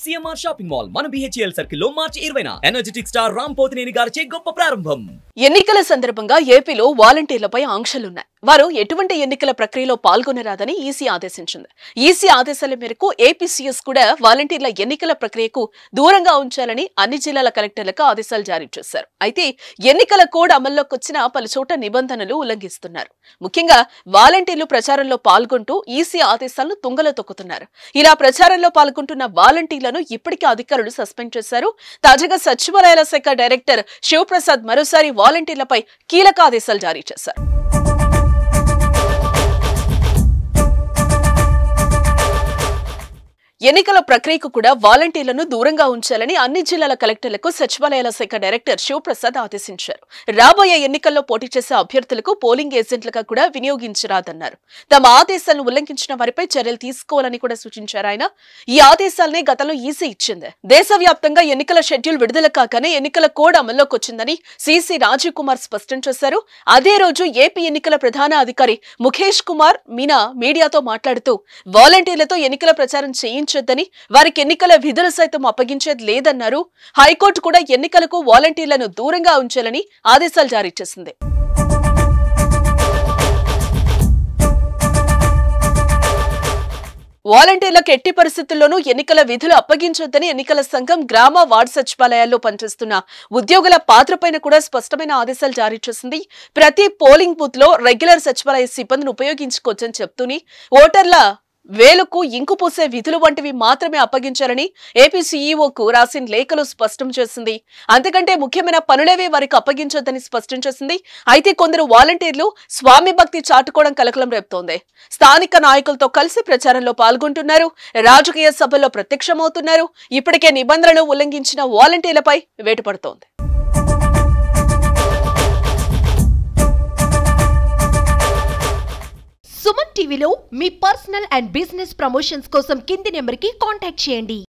CMR shopping mall మన BHEL circle లో మార్చి ఇరవైన ఎనర్జెటిక్ స్టార్ రామ్ పోతినేని గారిచే గొప్ప ప్రారంభం ఎన్నికల సందర్భంగా ఏపీలో వాలంటీర్లపై ఆంక్షలున్నాయి వారు ఎటువంటి ఎన్నికల ప్రక్రియలో పాల్గొనరాదని ఈసీ ఆదేశించింది ఈసీ ఆదేశాల మేరకు ఏపీసీఎస్ కూడా వాలంటీర్ల ఎన్నికల ప్రక్రియకు దూరంగా ఉంచాలని అన్ని జిల్లాల కలెక్టర్లకు ఆదేశాలు జారీ చేశారు అయితే ఎన్నికల కోడ్ అమల్లోకి వచ్చిన పలు చోట నిబంధనలు ఉల్లంఘిస్తున్నారు ముఖ్యంగా వాలంటీర్లు ప్రచారంలో పాల్గొంటూ ఈసీ ఆదేశాలను తుంగలో తొక్కుతున్నారు ఇలా ప్రచారంలో పాల్గొంటున్న వాలంటీర్లను ఇప్పటికే అధికారులు సస్పెండ్ చేశారు తాజాగా సచివాలయాల శాఖ డైరెక్టర్ శివప్రసాద్ మరోసారి వాలంటీర్లపై కీలక ఆదేశాలు జారీ చేశారు ఎన్నికల ప్రక్రియకు కూడా వాలంటీర్లను దూరంగా ఉంచాలని అన్ని జిల్లాల కలెక్టర్లకు సచివాలయాల శాఖ డైరెక్టర్ శివప్రసాద్ ఆదేశించారు రాబోయే ఎన్నికల్లో పోటీ చేసే అభ్యర్థులకు పోలింగ్ ఏజెంట్లుగా కూడా వినియోగించరాదన్నారు తమ ఆదేశాలను ఉల్లంఘించిన వారిపై చర్యలు తీసుకోవాలని కూడా సూచించారు ఆయన ఈ ఆదేశాలనే గతంలో ఈసీ ఇచ్చింది దేశవ్యాప్తంగా ఎన్నికల షెడ్యూల్ విడుదల కాగానే ఎన్నికల కోడ్ అమల్లోకి వచ్చిందని సిసి రాజీవ్ కుమార్ స్పష్టం చేశారు అదే రోజు ఏపీ ఎన్నికల ప్రధాన అధికారి ముఖేష్ కుమార్ మీనా మీడియాతో మాట్లాడుతూ వాలంటీర్లతో ఎన్నికల ప్రచారం చేయించొద్దని వారికి ఎన్నికల విధులు సైతం అప్పగించేది లేదన్నారు హైకోర్టు కూడా ఎన్నికలకు వాలంటీర్లను దూరంగా ఉంచాలని ఆదేశాలు జారీ చేసింది వాలంటీర్లకు ఎట్టి పరిస్థితుల్లోనూ ఎన్నికల విధులు అప్పగించొద్దని ఎన్నికల సంఘం గ్రామ వార్డు సచివాలయాల్లో పనిచేస్తున్న ఉద్యోగుల పాత్రపైన కూడా స్పష్టమైన ఆదేశాలు జారీ చేసింది ప్రతి పోలింగ్ బూత్ లో రెగ్యులర్ సచివాలయ సిబ్బందిని ఉపయోగించుకోవచ్చని చెప్తూని ఓటర్ల వేలుకు ఇంకు పూసే విధులు వంటివి మాత్రమే అప్పగించాలని ఏపీ సీఈఓకు రాసిన లేఖలో స్పష్టం చేసింది అంతకంటే ముఖ్యమైన పనులేవే వారికి అప్పగించొద్దని స్పష్టం చేసింది అయితే కొందరు వాలంటీర్లు స్వామి భక్తి చాటుకోవడం కలకలం రేపుతోంది స్థానిక నాయకులతో కలిసి ప్రచారంలో పాల్గొంటున్నారు రాజకీయ సభల్లో ప్రత్యక్షమవుతున్నారు ఇప్పటికే నిబంధనలు ఉల్లంఘించిన వాలంటీర్లపై వేటుపడుతోంది సుమన్ టీవీలో మీ పర్సనల్ అండ్ బిజినెస్ ప్రమోషన్స్ కోసం కింది నెంబర్కి కాంటాక్ట్ చేయండి